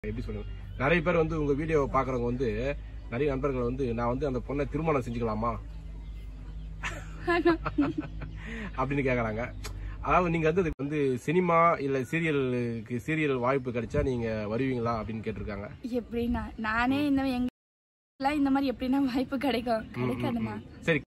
எப்படி சொல்லுங்க நிறைய பேர் வந்து உங்க வீடியோ பாக்குறவங்க வந்து நிறைய நண்பர்கள் வந்து நான் வந்து அந்த பொண்ணை திருமணம் செஞ்சுக்கலாமா அப்படின்னு கேக்குறாங்க அதாவது நீங்க வந்து இதுக்கு வந்து சினிமா இல்ல சீரியலுக்கு சீரியல் வாய்ப்பு கிடைச்சா நீங்க வருவீங்களா அப்படின்னு கேட்டிருக்காங்க எப்படின்னா நானே இந்த எங்க எல்லாம் இந்த மாதிரி எப்படின்னா வாய்ப்பு கிடைக்கும் கிடைக்காதுண்ணா சரி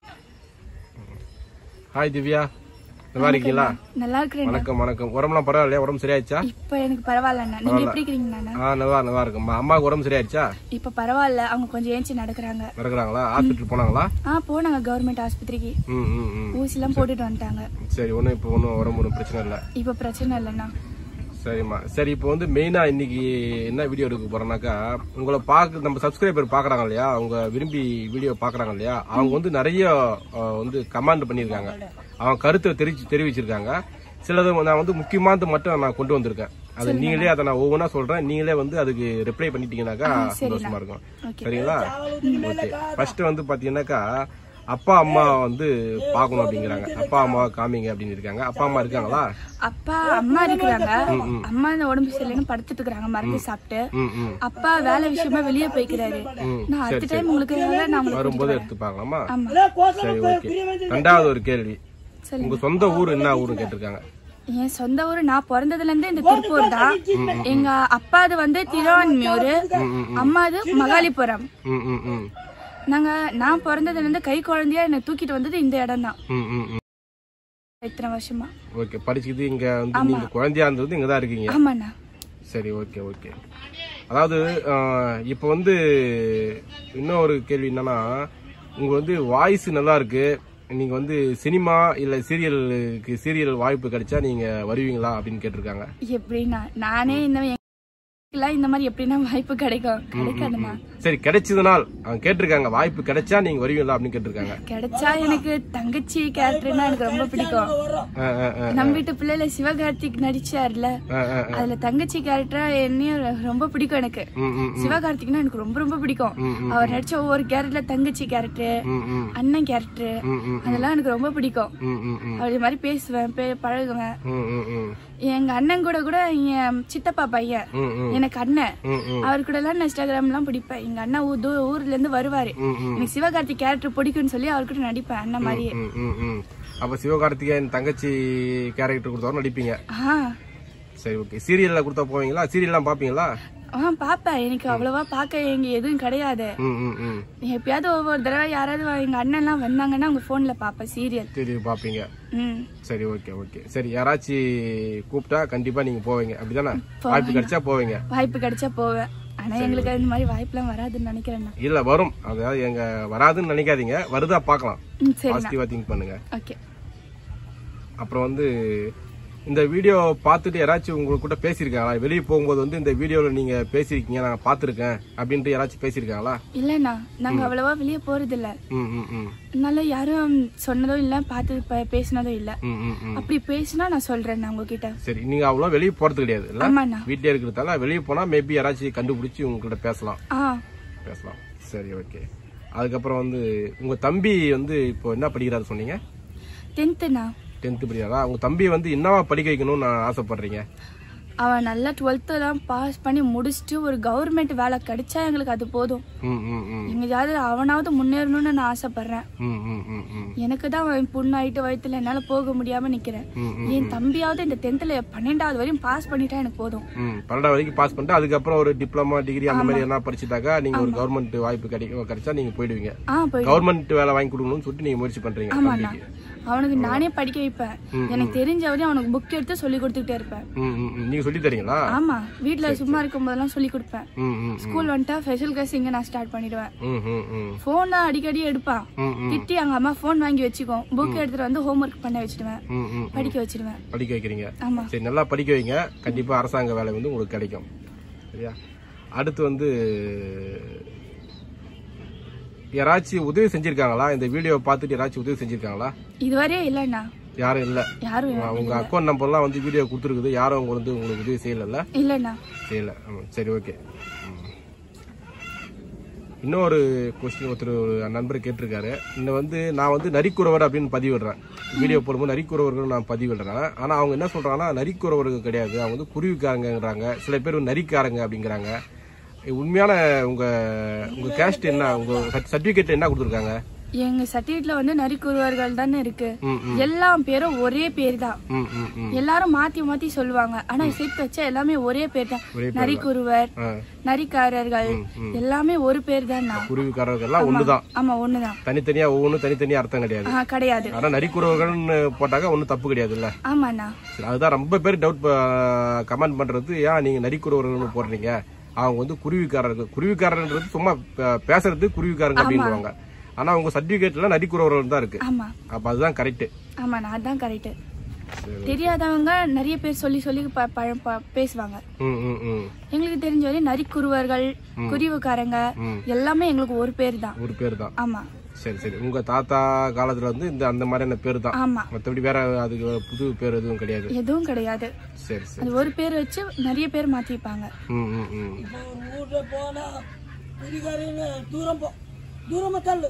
ஹாய் திவ்யா நல்லா இருக்கீங்களா நல்லா இருக்கிறேன் வணக்கம் வணக்கம் உடம்புலாம் பரவாயில்லையா உடம்பு சரியாயிடுச்சா இப்ப எனக்கு பரவாயில்லண்ணா நீங்க எப்படி இருக்கிறீங்கண்ணா ஆ நல்லா நல்லா இருக்கும்மா அம்மாவுக்கு உடம்பு சரியாயிடுச்சா இப்ப பரவாயில்ல அவங்க கொஞ்சம் ஏஞ்சி நடக்கிறாங்க நடக்கிறாங்களா ஹாஸ்பிட்டல் போனாங்களா ஆ போனாங்க கவர்மெண்ட் ஆஸ்பத்திரிக்கு ம் ம் ம் ஊசி எல்லாம் போட்டுட்டு வந்துட்டாங்க சரி ஒன்றும் இப்போ ஒன்றும் உடம்பு ஒன்றும் பிரச்சனை இல்லை இப்ப பிரச்சனை இல்லைண்ணா சரிம்மா சரி இப்போ வந்து மெயினாக இன்னைக்கு என்ன வீடியோ எடுக்க போறோம்னாக்கா உங்களை பார்க்க நம்ம சப்ஸ்கிரைபர் பார்க்குறாங்க இல்லையா அவங்க விரும்பி வீடியோ பார்க்குறாங்க இல்லையா அவங்க வந்து நிறைய அஹ், வந்து கமாண்ட் பண்ணியிருக்காங்க அவங்க கருத்தை தெரிவிச்சு தெரிவிச்சிருக்காங்க சிலது நான் வந்து முக்கியமானது மட்டும் நான் கொண்டு வந்திருக்கேன் அது நீங்களே அதை நான் ஒவ்வொன்றா சொல்றேன் நீங்களே வந்து அதுக்கு ரிப்ளை பண்ணிட்டீங்கன்னாக்கா சந்தோஷமா இருக்கும் ஓகே சரிங்களா ஓகே ஃபர்ஸ்ட் வந்து பாத்தீங்கன்னாக்கா அப்பா அம்மா வந்து பார்க்கணும் அப்படிங்கிறாங்க அப்பா அம்மா காமிங்க அப்படின்னு இருக்காங்க அப்பா அம்மா இருக்காங்களா அப்பா அம்மா இருக்கிறாங்க அம்மா இந்த உடம்பு சரியில்லைன்னு படுத்துட்டு இருக்காங்க மருந்து சாப்பிட்டு ம் ம் அப்பா வேலை விஷயமா வெளியே போய்க்கிறாரு நான் அடுத்த டைம் உங்களுக்கு நான் உங்களுக்கு வரும்போது எடுத்து பார்க்கலாமா ஆமா சரி ஓகே ரெண்டாவது ஒரு கேள்வி சரி உங்க சொந்த ஊர் என்ன ஊருன்னு கேட்டிருக்காங்க என் சொந்த ஊர் நான் பிறந்ததுல இருந்து இந்த திருப்பூர் தான் எங்க அப்பாது வந்து திருவான்மியூர் அம்மாது மகாலிபுரம் ம் ம் ம் நாங்க நான் பிறந்ததுல இருந்து கை குழந்தையா என்னை தூக்கிட்டு வந்தது இந்த இடம் தான் ம் ம் ம் இத்தனை வருஷமா ஓகே படிச்சுக்கிட்டு இங்க வந்து நீங்க குழந்தையா இருந்தது இங்க தான் இருக்கீங்க ஆமாண்ணா சரி ஓகே ஓகே அதாவது ஆஹ், இப்போ வந்து இன்னும் ஒரு கேள்வி என்னன்னா உங்க வந்து வாய்ஸ் நல்லா இருக்கு நீங்க வந்து சினிமா இல்ல சீரியலுக்கு சீரியல் வாய்ப்பு கிடைச்சா நீங்க வருவீங்களா அப்படின்னு கேட்டிருக்காங்க எப்படின்னா நானே இந்த எங்க எல்லாம் இந்த மாதிரி எப்படின்னா வாய்ப்பு கிடைக்கும் கிடைக்காதுண்ணா சரி கிடைச்சதுனால் அவங்க கேட்டிருக்காங்க வாய்ப்பு கிடைச்சா நீங்க வருவீங்களா அப்படின்னு கேட்டிருக்காங்க கிடைச்சா எனக்கு தங்கச்சி கேரக்டர்னா எனக்கு ரொம்ப பிடிக்கும் ஆ, ஆ, ஆ, நம்ம வீட்டு பிள்ளைல சிவகார்த்திக் நடிச்சார்ல ஆ, ஆ, ஆ. அதுல தங்கச்சி கேரக்டரா என்னையும் ரொம்ப பிடிக்கும் எனக்கு ம், ம், சிவகார்த்திக்னா எனக்கு ரொம்ப ரொம்ப பிடிக்கும் அவர் நடிச்ச ஒவ்வொரு கேரக்டர்ல தங்கச்சி கேரக்டர் ம், ம், அண்ணன் கேரக்டர் ம், ம், அதெல்லாம் எனக்கு ரொம்ப பிடிக்கும் ம், ம், ம், அவர் இது மாதிரி பேசுவேன் பே- பழகுவேன் ம், ம், ம், எங்க அண்ணன் கூட கூட என் சித்தப்பா பையன் ம், ம், எனக்கு அண்ணன் ம், ம், அவர் கூட எல்லாம் இன்ஸ்டாகிராம் எல்லாம் பிடிப்பேன் எங்க அண்ணன் ஊ- தூ- ஊர்ல இருந்து வருவாரு ம், ம், எனக்கு சிவகார்த்திக் கேரக்டர் பிடிக்கும்னு சொல்லி அவர் கூட நடிப்பேன் அண்ணன் மாதிரியே ம், ம், ம். அப்ப சிவகார்த்திகேயன் தங்கச்சி கேரக்டர் கொடுத்தவரும் நடிப்பீங்க ஆ சரி ஓகே சீரியல்ல கொடுத்தா போவீங்களா சீரியல்லாம் பாப்பீங்களா ஆ பாப்பேன் எனக்கு அவ்வளவா பார்க்க எங்க எதுவும் கிடையாது ம் ம் ம் எப்பயாவது ஒவ்வொரு தடவை யாராவது வ- எங்க அண்ணன் எல்லாம் வந்தாங்கன்னா உங்க போன்ல பாப்பேன் சீரியல் சரி பாப்பீங்க ம் சரி ஓகே ஓகே சரி யாராச்சும் கூப்பிட்டா கண்டிப்பா நீங்க போவீங்க அப்படிதானே வாய்ப்பு கிடைச்சா போவீங்க வாய்ப்பு கிடைச்சா போவேன் ஆனா எங்களுக்கு இந்த மாதிரி வாய்ப்புலாம் வராதுன்னு நினைக்கிறேன் நான். இல்ல வரும் அதாவது எங்க வராதுன்னு நினைக்காதீங்க வருதா பார்க்கலாம் ம் சரிண்ணா பாசிட்டிவா திங்க் பண்ணுங்க ஓகே அப்புறம் வந்து இந்த வீடியோ பார்த்துட்டு யாராச்சும் உங்க கூட பேசியிருக்காங்களா வெளியே போகும்போது வந்து இந்த வீடியோல நீங்க பேசியிருக்கீங்க நான் பார்த்துருக்கேன் அப்படின்ட்டு யாராச்சும் பேசியிருக்காங்களா இல்லண்ணா நாங்க அவ்வளவா வெளியே போறது இல்ல ம் ம் ம் அதனால யாரும் சொன்னதும் இல்ல பார்த்து ப- பேசினதும் இல்ல ம் ம் ம் அப்படி பேசினா நான் சொல்றேன் நான் உங்ககிட்ட சரி நீங்க அவ்வளோ வெளியே போறது கிடையாது இல்ல ஆமாண்ணா வீட்டிலே இருக்கிறதால வெளியே போனா மேபி யாராச்சும் கண்டுபிடிச்சி உங்ககிட்ட பேசலாம் ஆ பேசலாம் சரி ஓகே அதுக்கப்புறம் வந்து உங்க தம்பி வந்து இப்போ என்ன படிக்கிறாரு சொன்னீங்க டென்த்துண்ணா டென்த்து படிக்கிறாரா உங்க தம்பி வந்து என்னவா படிக்க வைக்கணும்னு நான் ஆசைப்படுறீங்க அவன் நல்லா டுவெல்த்தெல்லாம் பாஸ் பண்ணி முடிச்சுட்டு ஒரு கவர்மெண்ட் வேலை கிடைச்சா எங்களுக்கு அது போதும் ம் ம் ம் எங்கேயாவது அவனாவது முன்னேறணும்னு நான் ஆசைப்படுறேன் ம் ம் ம் ம் எனக்கு தான் அவன் புண்ணாயிட்டு வயித்துல என்னால போக முடியாம நிக்கிறேன் ம், என் தம்பியாவது இந்த டென்த்ல பன்னெண்டாவது வரையும் பாஸ் பண்ணிட்டா எனக்கு போதும் ம் பன்னெண்டாவது வரைக்கும் பாஸ் பண்ணிட்டு அதுக்கப்புறம் ஒரு டிப்ளமா டிகிரி அந்த மாதிரி என்ன படிச்சுட்டாக்கா நீங்க ஒரு கவர்மெண்ட் வாய்ப்பு கிடைக்கும் கிடைச்சா நீங்க போயிடுவீங்க ஆ போய் கவர்மெண்ட் வேலை வாங்கி கொடுக்கணும்னு சொல்லிட்டு நீங்க முயற்சி பண்றீங்க ஆமாண்ணா தம்பிக்கு அவனுக்கு நானே படிக்க வைப்பேன் எனக்கு தெரிஞ்ச வரையும் அவனுக்கு புக் எடுத்து சொல்லி கொடுத்துக்கிட்டே இருப்பேன் ம் ம் ம். நீங்க சொல்லி தரீங்களா ஆமா வீட்ல சும்மா இருக்கும் போதெல்லாம் சொல்லி கொடுப்பேன் ம் ம் ஸ்கூல் வந்துட்டா ஸ்பெஷல் கிளாஸ் இங்க நான் ஸ்டார்ட் பண்ணிடுவேன் ம் ம் ம் போன் தான் அடிக்கடி எடுப்பான் ம் ம் திட்டி அங்க அம்மா போன் வாங்கி வச்சுக்கோ புக் எடுத்துட்டு வந்து ஹோம்ஒர்க் பண்ண வச்சிடுவேன் ம் ம் படிக்க வச்சிடுவேன் படிக்க வைக்கிறீங்க ஆமா சரி நல்லா படிக்க வைங்க கண்டிப்பா அரசாங்க வேலை வந்து உங்களுக்கு கிடைக்கும் சரியா அடுத்து வந்து யாராச்சும் உதவி செஞ்சிருக்காங்களா இந்த வீடியோ பார்த்துட்டு யாராச்சும் உதவி செஞ்சிருக்காங்களா இதுவரையே இல்லண்ணா யாரும் இல்ல யாரும் ஆ, உங்க அக்கௌண்ட் நம்பர்லாம் வந்து வீடியோ கொடுத்துருக்குது யாரும் உங்க வந்து உங்களுக்கு உதவி செய்யல இல்லண்ணா செய்யல ஆமா, சரி ஓகே இன்னொரு கொஸ்டின் ஒருத்தர் ஒரு நண்பர் கேட்டிருக்காரு இந்த வந்து நான் வந்து நரிக்குறவர் அப்படின்னு பதிவிடுறேன் வீடியோ போடும்போது நரிக்குறவர்கள் நான் பதிவிடுறேன் ஆனா அவங்க என்ன சொல்றாங்கன்னா நரிக்குறவர்கள் கிடையாது அவங்க வந்து குருவிக்காரங்கங்கிறாங்க சில பேர் வந்து நரிக்காரங்க அப்படிங்கிறாங்க உண்மையான உங்க உங்க கேஸ்ட் என்ன உங்க சர்டிபிகேட் என்ன கொடுத்துருக்காங்க எங்க சர்டிஃபிகேட்ல வந்து நரிக்குருவர்கள் தானே இருக்கு ம் ம் எல்லா பேரும் ஒரே பேர் தான் ம் ம் ம் எல்லாரும் மாத்தி மாத்தி சொல்லுவாங்க ஆனா சேர்த்து வச்சா எல்லாமே ஒரே பேர் தான் ஒரே பேர் நரிக்குருவர் ஆ, நரிக்காரர்கள் எல்லாமே ஒரு பேர் தான் நான் குருவிக்காரர்கள்லாம் ஒண்ணுதான் ஆமா ஒண்ணுதான் தனித்தனியா ஒவ்வொன்றும் தனித்தனியா அர்த்தம் கிடையாது ஆ, கிடையாது ஆனா நரிக்குறவர்கள்னு போட்டாக்க ஒன்றும் தப்பு கிடையாதுல்ல ஆமாண்ணா சரி, அதுதான் ரொம்ப பேர் டவுட் கமெண்ட் பண்றது ஏன் நீங்க நரிக்குறவர்கள்னு போடுறீங்க அவங்க வந்து குருவிக்காரர்கள் குருவிக்காரர்ன்றது சும்மா பே- பேசுறது குருவிக்காரங்க அப்படின்வாங்க ஆனா உங்க சர்டிபிகேட்ல நரிக்குறவர்கள் தான் இருக்கு ஆமா அப்ப அதுதான் கரெக்ட் ஆமாண்ணா அதான் கரெக்ட் தெரியாதவங்க நிறைய பேர் சொல்லி சொல்லி ப- பழ- ப- பேசுவாங்க ம் ம் ம் எங்களுக்கு தெரிஞ்ச வரையும் நரிக்குருவர்கள் குருவுக்காரங்க ம். எல்லாமே எங்களுக்கு ஒரு பேர் தான் ஒரு பேர் தான் ஆமா சரி சரி உங்க தாத்தா காலத்துல வந்து இந்த அந்த மாதிரியான பேர் தான் ஆமா மத்தபடி வேற அதுக்கு புது பேர் எதுவும் கிடையாது எதுவும் கிடையாது சரி சரி அது ஒரு பேர் வச்சு நிறைய பேர் மாத்திப்பாங்க ம் ம் ம் இப்போ ஒரு ஊர்ல போனா குடிகாரங்க தூரம் போ தூரமா தள்ளு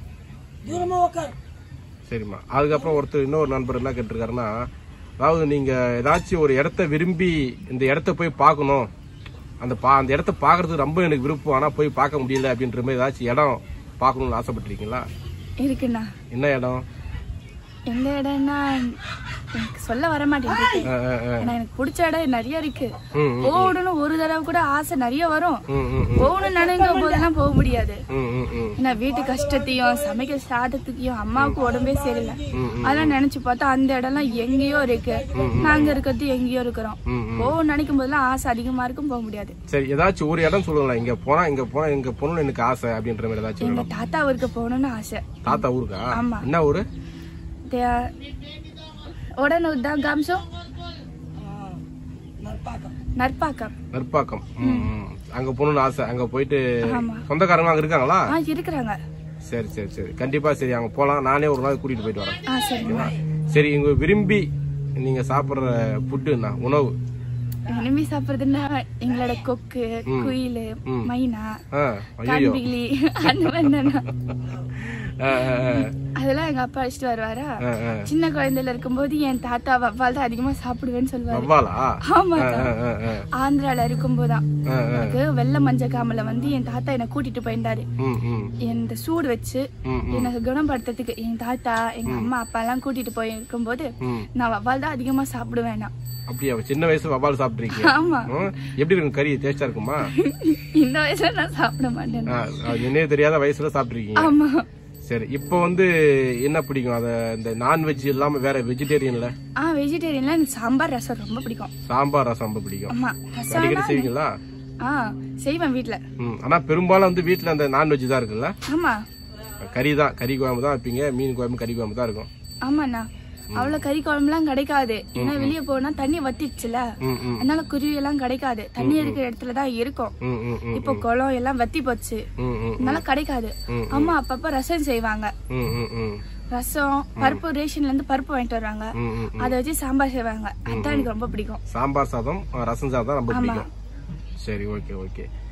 தூரமா உக்கார் சரிம்மா அதுக்கப்புறம் ஒருத்தர் இன்னொரு நண்பர் என்ன கேட்டிருக்காருன்னா அதாவது நீங்க ஏதாச்சும் ஒரு இடத்த விரும்பி இந்த இடத்த போய் பார்க்கணும் அந்த பா அந்த இடத்த பார்க்கறதுக்கு ரொம்ப எனக்கு விருப்பம் ஆனா போய் பார்க்க முடியல அப்படின்ற மாதிரி ஏதாச்சும் இடம் பார்க்கணும்னு ஆசைப்பட்டிருக்கீங்களா இருக்குண்ணா என்ன இடம் எந்த இடம்னா எனக்கு சொல்ல வர மாட்டேங்குது ஆ, ஆ, ஆ. ஆனா எனக்கு பிடிச்ச இடம் நிறைய இருக்கு ம், ம், போகணும்னு ஒரு தடவை கூட ஆசை நிறைய வரும் ம், ம், ம், போகணும்னு நினைக்கும் போதெல்லாம் போக முடியாது ம், ம், ம். ஏன்னா வீட்டு கஷ்டத்தையும் சமைக்க சாதத்துக்கையும் அம்மாவுக்கு உடம்பே சரியில்லை ம், அதெல்லாம் நினைச்சு பார்த்தா அந்த இடம்லாம் எங்கேயோ இருக்கு நாங்க இருக்கிறது எங்கேயோ இருக்கிறோம் ம், ம். போகணும்னு நினைக்கும் போதெல்லாம் ஆசை அதிகமா இருக்கும் போக முடியாது சரி ஏதாச்சும் ஒரு இடம் சொல்லுங்களேன் இங்க போனா இங்க போனா இங்க போகணும்னு எனக்கு ஆசை அப்படின்ற மாதிரி ஏதாச்சும் எங்க இடம் தாத்தா ஊருக்கு போகணும்னு ஆசை தாத்தா ஊருக்கா ஆமா. என்ன ஊரு தே- உடனே தான் காம்சம் நற்பாக்கம் நற்பாக்கம் நற்பாக்கம் ம், ம். அங்க போகணும்னு ஆசை அங்க போயிட்டு ஆமா. சொந்தக்காரங்க அங்க இருக்காங்களா ஆ இருக்கிறாங்க சரி சரி சரி கண்டிப்பா சரி அங்க போலாம் நானே ஒரு நாள் கூட்டிட்டு போயிட்டு வரேன் ஆ சரிங்க சரி இங்க விரும்பி நீங்க சாப்பிடுற ஃபுட்டுன்னா உணவு விரும்பி சாப்பிடுறதுன்னா எங்களோட கொக்கு குயில் மைனா ஆ, ஐயோ கண்பிகிலி அந்த மாதிரி தானா. ஆ, ஆ, ஆ, அதெல்லாம் எங்க அப்பா அழைச்சிட்டு வருவாரா ஆ, ஆ. சின்ன குழந்தையில இருக்கும்போது என் தாத்தா வவ்வால் தான் அதிகமா சாப்பிடுவேன்னு சொல்லுவாரு வவ்வாலா ஆமா ஆ, ஆ, ஆ, ஆந்திரால இருக்கும்போதுதான் ஆ, ஆ. எனக்கு வெள்ளை மஞ்சள் காமல வந்து என் தாத்தா என்னை கூட்டிட்டு போயிருந்தாரு ம், ம், இந்த சூடு வச்சு ம், ம், எனக்கு குணப்படுத்துறதுக்கு என் தாத்தா எங்க அம்மா அப்பா எல்லாம் கூட்டிட்டு போய் இருக்கும்போது ம். நான் வவ்வால் தான் அதிகமா சாப்பிடுவேன் நான். அப்படியா சின்ன வயசு வவ்வால் சாப்பிட்டுருக்கீங்க ஆமா ம், எப்படி இருக்கும் கறி டேஸ்டா இருக்குமா இந்த வயசுல நான் சாப்பிட மாட்டேன் ஆ, அது நினைவு தெரியாத வயசுல சாப்பிட்டுருக்கீங்க ஆமா சரி இப்போ வந்து என்ன பிடிக்கும் அத இந்த நான்வெஜ் இல்லாம வேற வெஜிடேரியன்ல ஆ வெஜிடேரியன்ல எனக்கு சாம்பார் ரசம் ரொம்ப பிடிக்கும் சாம்பார் ரசம் ரொம்ப பிடிக்கும் ஆமா ரசம் அடிக்கடி செய்வீங்களா ஆ செய்வேன் வீட்ல ம் ஆனா பெரும்பாலும் வந்து வீட்ல அந்த நான்வெஜ் தான் இருக்குல்ல ஆமா கறி தான் கறி குழம்பு தான் வைப்பீங்க மீன் குழம்பு கறி குழம்பு தான் இருக்கும் ஆமாண்ணா அவ்வளவு கறி குழம்புலாம் கிடைக்காது ஏன்னா வெளிய போனா தண்ணி வத்திடுச்சுல ம் ம் அதனால குருவி எல்லாம் கிடைக்காது தண்ணி இருக்கிற இடத்துல தான் இருக்கும் ம் ம் ம் இப்போ குளம் எல்லாம் வத்தி போச்சு ம் ம் அதனால கிடைக்காது ம், அம்மா அப்பப்ப ரசம் செய்வாங்க ம் ம் ம் ரசம் பருப்பு ரேஷன்ல இருந்து பருப்பு வாங்கிட்டு வருவாங்க ம், ம், ம். அதை வச்சு சாம்பார் செய்வாங்க அதான் எனக்கு ரொம்ப பிடிக்கும் சாம்பார் சாதம் அஹ், ரசம் சாதம் ரொம்ப பிடிக்கும் சரி ஓகே ஓகே